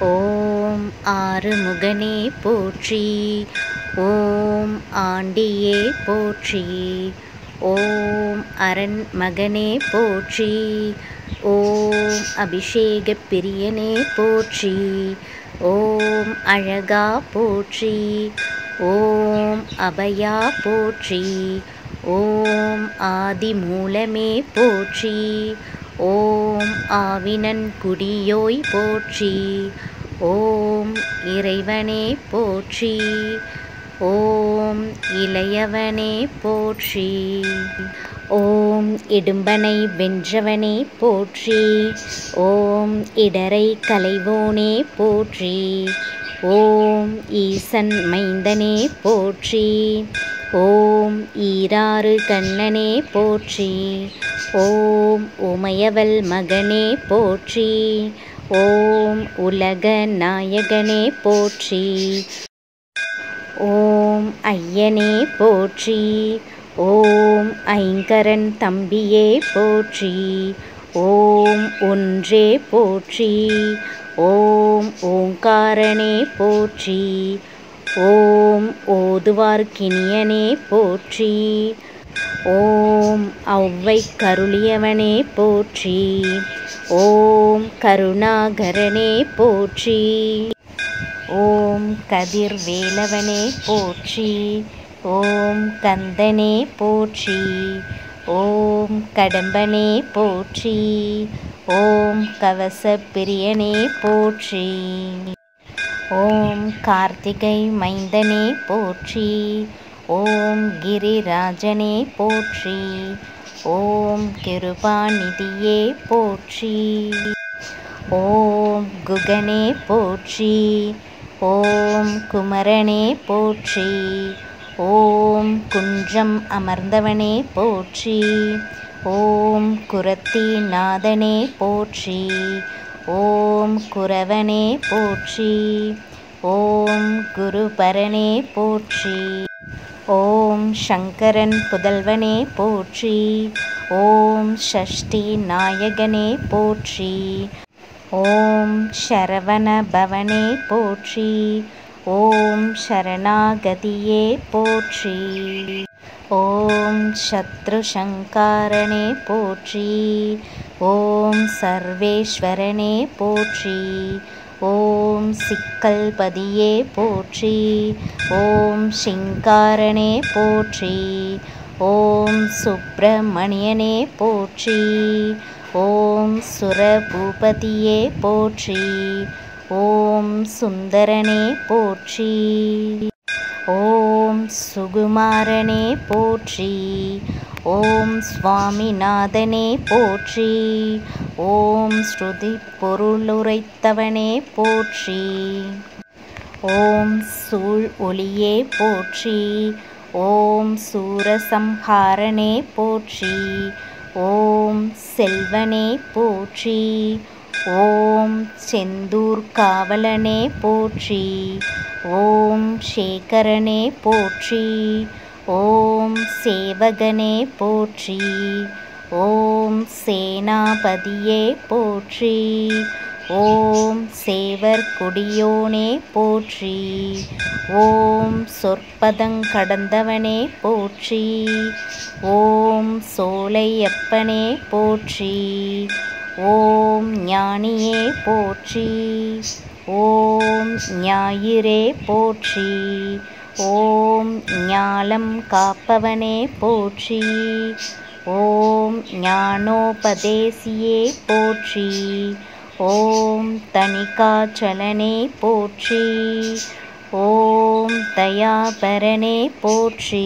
ஓம் ஆறுமுகனே போற்றி ஓம் ஆண்டியே போற்றி ஓம் அரண் மகனே போற்றி ஓம் அபிஷேக பிரியனே போற்றி ஓம் அழகா போற்றி ஓம் அபயா போற்றி ஓம் ஆதி மூலமே போற்றி ஓம் ஆவினன் குடியோய் போற்றி ஓம் இறைவனே போற்றி ஓம் இளையவனே போற்றி ஓம் இடும்பனை வென்றவனே போற்றி ஓம் இடரை களைவோனே போற்றி ஓம் ஈசன் மைந்தனே போற்றி ஓம் ஈராறு கண்ணனே போற்றி ஓம் உமையவள் மகனே போற்றி ஓம் உலக நாயகனே போற்றி ஓம் ஐயனே போற்றி ஓம் ஐங்கரன் தம்பியே போற்றி ஓம் ஒன்றே போற்றி ஓம் ஓங்காரனே போற்றி ஓம் ஓதுவார்க்கினியனே போற்றி ஓம் ஔவை கருளியவனே போற்றி ஓம் கருணாகரனே போற்றி ஓம் கதிர்வேலவனே போற்றி ஓம் கந்தனே போற்றி ஓம் கடம்பனே போற்றி ஓம் கவசப்பிரியனே போற்றி ஓம் கார்த்திகை மைந்தனே போற்றி ஓம் கிரிராஜனே போற்றி ஓம் கிருபாநிதியே போற்றி ஓம் குகனே போற்றி ஓம் குமரனே போற்றி ஓம் குன்றம் அமர்ந்தவனே போற்றி ஓம் குரத்தி நாதனே போற்றி ஓம் குரவனே போற்றி ஓம் குருபரனே போற்றி ஓம் சங்கரன் புதல்வனே போற்றி ஓம் ஷஷ்டி நாயகனே போற்றி ஓம் சரவண பவனே போற்றி ஓம் சரணாகதியே போற்றி ஓம் சத்ருசங்காரனே போற்றி ஓம் சர்வேஸ்வரனே போற்றி ஓம் சிக்கல்பதியே போற்றி ஓம் சிங்காரனே போற்றி ஓம் சுப்பிரமணியனே போற்றி ஓம் சுரபூபதியே போற்றி ஓம் சுந்தரனே போற்றி ஓம் சுகுமாரனே போற்றி ஓம் சுவாமிநாதனே போற்றி ஓம் ஸ்ருதி பொருளுரைத்தவனே போற்றி ஓம் சூழ் ஒளியே போற்றி ஓம் சூரசம்ஹாரனே போற்றி ஓம் செல்வனே போற்றி ஓம் செந்தூர் காவலனே போற்றி ஓம் சேகரனே போற்றி ஓம் சேவகனே போற்றி ஓம் சேனாபதியே போற்றி ஓம் சேவர் கொடியோனே போற்றி ஓம் சொற்பதங்கடந்தவனே போற்றி ஓம் சோலையப்பனே போற்றி ஓம் ஞானியே போற்றி ஓம் ஞாயிறே போற்றி ஓம் ஞாலம் காப்பவனே போற்றி ஓம் ஞானோபதேசியே போற்றி ஓம் தணிகாச்சலனே போற்றி ஓம் தயாபரனே போற்றி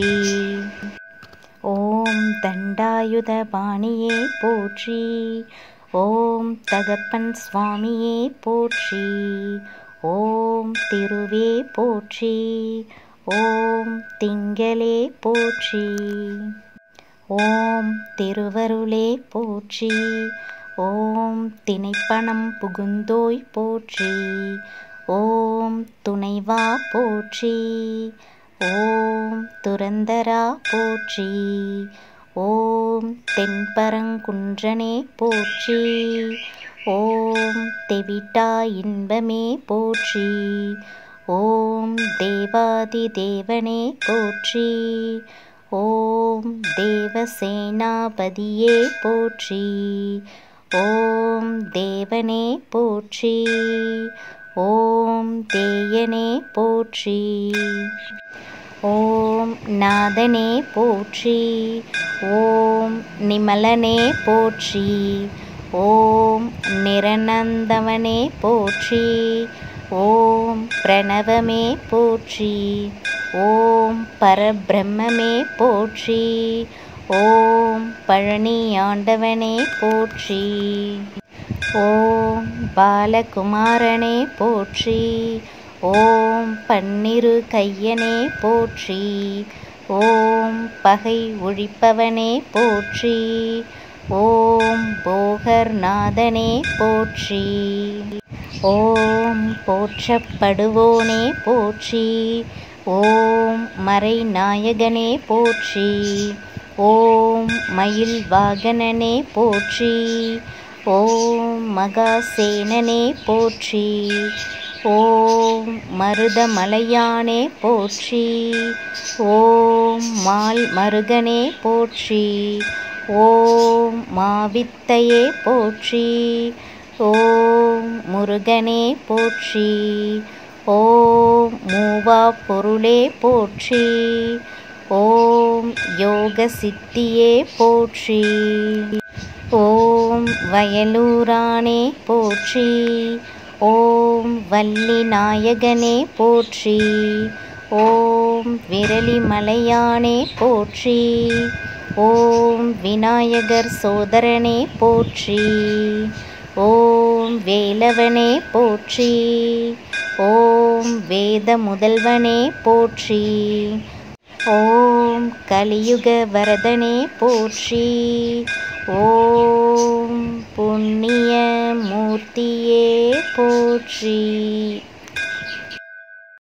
ஓம் தண்டாயுதபாணியே போற்றி ஓம் தகப்பன் சுவாமியே போற்றி ஓம் திருவே போற்றி ஓம் திங்களே போற்றி ஓம் திருவருளே போற்றி ஓம் திணைப்பணம் புகுந்தோய் போற்றி ஓம் துணைவா போற்றி ஓம் துரந்தரா போற்றி ஓம் தென்பரங்குன்றனே போற்றி ஓம் தெவிட்டா இன்பமே போற்றி ஓம் தேவாதி தேவனே போற்றி ஓம் தேவசேனாபதியே போற்றி ஓம் தேவனே போற்றி ஓம் தேயனே போற்றி ஓம் நாதனே போற்றி ஓம் நிமலனே போற்றி ஓம் நிரநந்தவனே போற்றி ஓம் பிரணவமே போற்றி ஓம் பரபிரம்மமே போற்றி ஓம் பழனி ஆண்டவனே போற்றி ஓம் பாலகுமாரனே போற்றி ஓம் பன்னிரு கையனே போற்றி ஓம் பகை ஒழிப்பவனே போற்றி ஓம் போகர்நாதனே போற்றி ஓம் போற்றப்படுவோனே போற்றி ஓம் மறைநாயகனே போற்றி ஓம் மயில் வாகனனே போற்றி ஓம் மகாசேனனே போற்றி ஓம் மருதமலையானே போற்றி ஓம் மால் மருகனே போற்றி ஓம் மாவித்தையே போற்றி ஓம் முருகனே போற்றி ஓம் மூவா பொருளே போற்றி ஓம் யோக சித்தியே போற்றி ஓம் வயலூரானே போற்றி ஓம் வள்ளி நாயகனே போற்றி ஓம் விரலி மலையானே போற்றி ஓம் விநாயகர் சோதரனே போற்றி ஓம் வேலவனே போற்றி ஓம் வேத முதல்வனே போற்றி ஓம் கலியுக வரதனே போற்றி ஓம் புண்ணிய மூர்த்தியே போற்றி